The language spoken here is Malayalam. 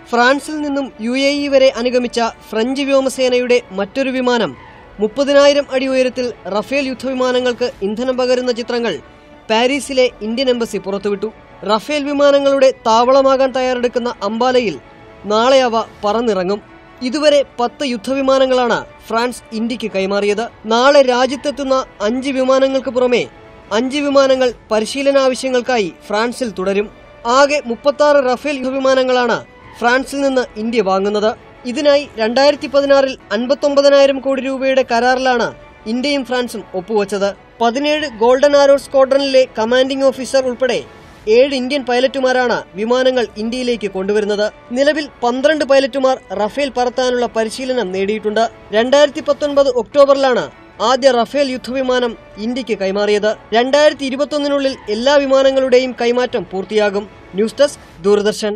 ഫ്രാൻസിൽ നിന്നും യു എ ഇ വരെ അനുഗമിച്ച ഫ്രഞ്ച് വ്യോമസേനയുടെ മറ്റൊരു വിമാനം മുപ്പതിനായിരം അടി ഉയരത്തിൽ റഫേൽ യുദ്ധവിമാനങ്ങൾക്ക് ഇന്ധനം പകരുന്ന ചിത്രങ്ങൾ പാരീസിലെ ഇന്ത്യൻ എംബസി പുറത്തുവിട്ടു റഫേൽ വിമാനങ്ങളുടെ താവളമാകാൻ തയ്യാറെടുക്കുന്ന അംബാലയിൽ നാളെ അവ പറന്നിറങ്ങും ഇതുവരെ പത്ത് യുദ്ധവിമാനങ്ങളാണ് ഫ്രാൻസ് ഇന്ത്യക്ക് കൈമാറിയത് നാളെ രാജ്യത്തെത്തുന്ന അഞ്ച് വിമാനങ്ങൾക്ക് പുറമെ അഞ്ച് വിമാനങ്ങൾ പരിശീലനാവശ്യങ്ങൾക്കായി ഫ്രാൻസിൽ തുടരും ആകെ മുപ്പത്തി റഫേൽ യുദ്ധവിമാനങ്ങളാണ് ഫ്രാൻസിൽ നിന്ന് ഇന്ത്യ വാങ്ങുന്നത് ഇതിനായി രണ്ടായിരത്തി പതിനാറിൽ അൻപത്തൊമ്പതിനായിരം കോടി രൂപയുടെ കരാറിലാണ് ഇന്ത്യയും ഫ്രാൻസും ഒപ്പുവച്ചത് പതിനേഴ് ഗോൾഡൻ ആരോ സ്ക്വാഡ്രണിലെ കമാൻഡിംഗ് ഓഫീസർ ഉൾപ്പെടെ ഏഴ് ഇന്ത്യൻ പൈലറ്റുമാരാണ് വിമാനങ്ങൾ ഇന്ത്യയിലേക്ക് കൊണ്ടുവരുന്നത് നിലവിൽ പന്ത്രണ്ട് പൈലറ്റുമാർ റഫേൽ പറത്താനുള്ള പരിശീലനം നേടിയിട്ടുണ്ട് രണ്ടായിരത്തി പത്തൊൻപത് ഒക്ടോബറിലാണ് ആദ്യ റഫേൽ യുദ്ധവിമാനം ഇന്ത്യക്ക് കൈമാറിയത് രണ്ടായിരത്തി ഇരുപത്തൊന്നിനുള്ളിൽ എല്ലാ വിമാനങ്ങളുടെയും കൈമാറ്റം പൂർത്തിയാകും ന്യൂസ് ഡെസ്ക് ദൂരദർശൻ